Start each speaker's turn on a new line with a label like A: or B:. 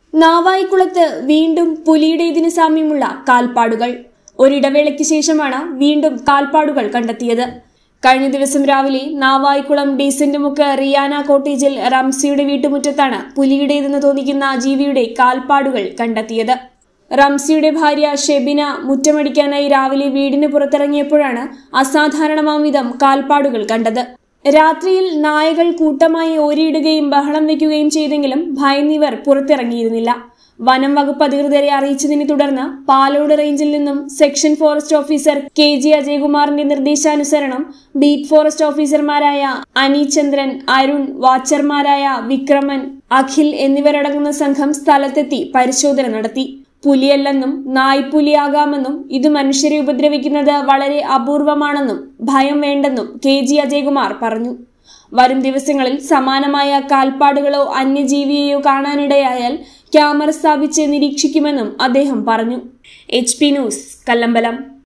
A: നാവായിക്കുളത്ത് വീണ്ടും പുലിയുടേതിന് സാമ്യമുള്ള കാൽപ്പാടുകൾ ഒരിടവേളയ്ക്ക് ശേഷമാണ് വീണ്ടും കാൽപ്പാടുകൾ കണ്ടെത്തിയത് കഴിഞ്ഞ ദിവസം രാവിലെ നാവായിക്കുളം ഡീസന്റ് മുക്ക് റിയാന കോട്ടേജിൽ റംസിയുടെ വീട്ടുമുറ്റത്താണ് പുലിയുടേതെന്ന് തോന്നിക്കുന്ന ജീവിയുടെ കാൽപ്പാടുകൾ കണ്ടെത്തിയത് റംസിയുടെ ഭാര്യ ഷെബിന മുറ്റമടിക്കാനായി രാവിലെ വീടിന് പുറത്തിറങ്ങിയപ്പോഴാണ് അസാധാരണമാം വിധം കാൽപ്പാടുകൾ കണ്ടത് രാത്രിയിൽ നായകൾ കൂട്ടമായി ഓരിയിടുകയും ബഹളം വയ്ക്കുകയും ചെയ്തെങ്കിലും ഭയന്നിവർ പുറത്തിറങ്ങിയിരുന്നില്ല വനം വകുപ്പ് അധികൃതരെ അറിയിച്ചതിനെ തുടർന്ന് പാലോട് റേഞ്ചിൽ നിന്നും section forest officer K G അജയകുമാറിന്റെ നിർദ്ദേശാനുസരണം ബീറ്റ് ഫോറസ്റ്റ് ഓഫീസർമാരായ അനിചന്ദ്രൻ അരുൺ വാച്ചർമാരായ വിക്രമൻ അഖിൽ എന്നിവരടങ്ങുന്ന സംഘം സ്ഥലത്തെത്തി പരിശോധന നടത്തി പുലിയല്ലെന്നും നായ്പുലിയാകാമെന്നും ഇത് മനുഷ്യരെ ഉപദ്രവിക്കുന്നത് വളരെ അപൂർവമാണെന്നും ഭയം വേണ്ടെന്നും കെ ജി അജയകുമാർ പറഞ്ഞു വരും ദിവസങ്ങളിൽ സമാനമായ കാൽപ്പാടുകളോ അന്യജീവിയെയോ കാണാനിടയായാൽ ക്യാമറ സ്ഥാപിച്ച് നിരീക്ഷിക്കുമെന്നും അദ്ദേഹം പറഞ്ഞു എച്ച് പി ന്യൂസ് കല്ലമ്പലം